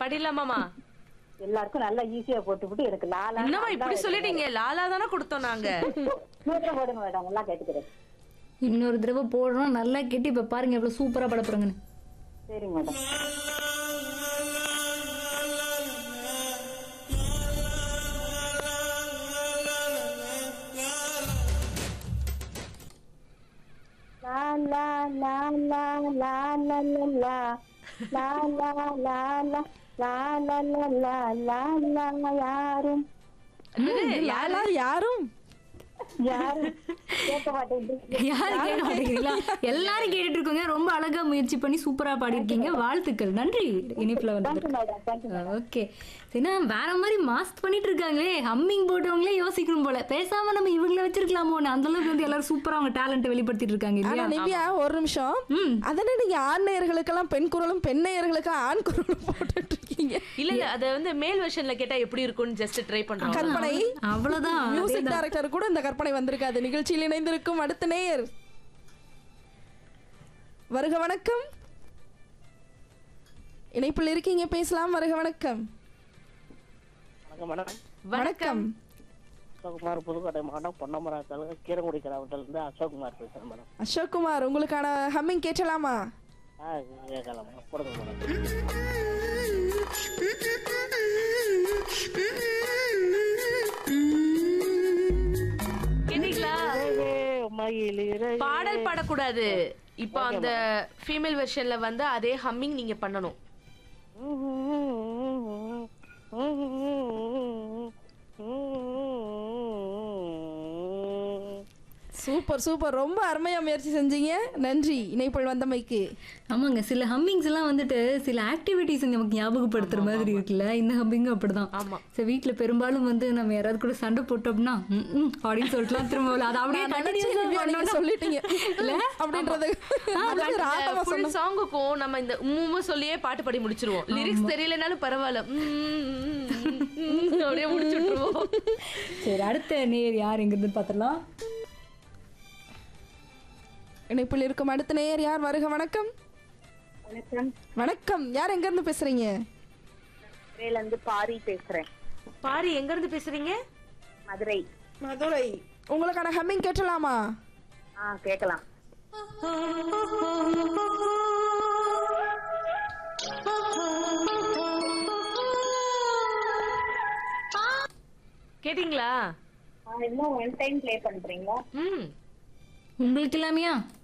படிலாமாமா எல்லாருக்கும் நல்லா ஈஸியா போட்டுவிட்டு எனக்கு லாலா என்னம்மா இப்படி சொல்லிட்டீங்க லாலா தானே கொடுத்தோம் நாங்க சீக்கிரம் போடுங்க மேடம் நல்லா கேட்டுக்கிறேன் இன்னொரு தடவை போடுறோம் நல்லா கேட்டு இப்ப பாருங்க எவ்வளவு சூப்பரா பட போறாங்கன்னு சரிங்க மேடம் லா லா லா லா லா லா லா லா லா லா லா லா லா லா லா லா லா லா யாரும் யாரா யாரும் யாரும் கேட்க மாட்டேங்குது யாரு கேட்க மாட்டேங்கிறீங்களா எல்லாரும் கேட்டுட்டு இருக்கோங்க ரொம்ப அழகா முயற்சி பண்ணி சூப்பரா பாடிருக்கீங்க வாழ்த்துக்கள் நன்றி இனிப்புல வந்து தேங்க்யூ மேடம் தேங்க்யூ ஓகே சரினா வேற மாதிரி மாஸ்க் பண்ணிட்டு இருக்காங்களே ஹம்மிங் போட்டவங்களே யோசிக்கணும் போல பேசாம நம்ம இவங்கள வச்சிருக்கலாமோன்னு அந்த அளவுக்கு வந்து எல்லாரும் சூப்பரா அவங்க டேலண்ட் வெளிப்படுத்திட்டு இருக்காங்க ஆனா இல்லையா நிவ்யா ஒரு நிமிஷம் ம். அதனே நீங்க ஆண் நேயர்களுக்கெல்லாம் பெண் குரலும் பெண் நேயர்களுக்கு ஆண் குரலும் போட்டுட்டு இருக்கீங்க இல்ல இல்ல அத வந்து மேல் வெர்ஷன்ல கேட்டா எப்படி இருக்கும்னு ஜஸ்ட் ட்ரை பண்றோம் கற்பனை அவ்வளவுதான் மியூசிக் டைரக்டர் கூட இந்த கற்பனை வந்திருக்காது நிகழ்ச்சியில் இணைந்திருக்கும் அடுத்த நேயர் வருக வணக்கம் இணைப்பில் இருக்கீங்க பேசலாம் வருக வணக்கம் வணக்கம் மேடம் வணக்கம் அசோக்குமார் புதுக்கோட்டை மாவட்டம் பொன்னமரா தாலுகா கீரங்குடி கிராமத்திலிருந்து அசோக்குமார் பேசுறேன் மேடம் அசோக் குமார் உங்களுக்கான ஹம்மிங் கேட்டலாமா ஆ கேட்கலாம் மேடம் போடுங்க மேடம் கேட்டீங்களா இறகு, மயில் இறகு. பாடல் பாடக்கூடாது இப்போ அந்த ஃபீமேல் வெர்ஷன்ல வந்து அதே ஹம்மிங் நீங்க பண்ணணும் சூப்பர் சூப்பர் ரொம்ப அருமையா முயற்சி செஞ்சீங்க நன்றி இணைப்பில் வந்தமைக்கு ஆமாங்க சில ஹம்மிங்ஸ் எல்லாம் வந்துட்டு சில ஆக்டிவிட்டிஸ் நமக்கு ஞாபகப்படுத்துற மாதிரி இருக்குல்ல இந்த ஹம்மிங்கும் அப்படிதான் ஆமா. சரி வீட்ல பெரும்பாலும் வந்து நம்ம யாராவது கூட சண்டை போட்டோம்னா ம், ம் அப்படின்னு சொல்லிட்டுலாம் திரும்ப அதை அப்படியே நான் நினைச்சேன் continuous ஆ திவ்யா, நீங்க பண்ணோம்னா- சொல்லிட்டீங்க அப்படின்றது அதுக்கு ராகமா ஃபுல் சொன்னோம் சாங்குக்கும் நம்ம இந்த உம்முமு சொல்லியே பாட்டு பாடி முடிச்சிருவோம் லிரிக்ஸ் தெரியலனாலும் பரவாயில்ல உம், உம், உம், உம், அப்படியே முடிச்சு விட்டுருவோம் சரி அடுத்த நேர் யார் எங்கிருந்து பார்த்துடலாம் இணைப்பில் இருக்கும் அடுத்த நேயர் யார் வருக வணக்கம் வணக்கம் வணக்கம் யார் எங்க இருந்து பேசுறீங்க மதுரையில இருந்து பாரி பேசுறேன் பாரி எங்க இருந்து பேசுறீங்க மதுரை மதுரை உங்களுக்கான ஹம்மிங் கேட்டலாமா ஆ கேட்கலாம் கேட்டீங்களா இன்னும் ஒன் டைம் ப்ளே பண்றீங்களா ம் உங்களுக்கு இல்லாமையா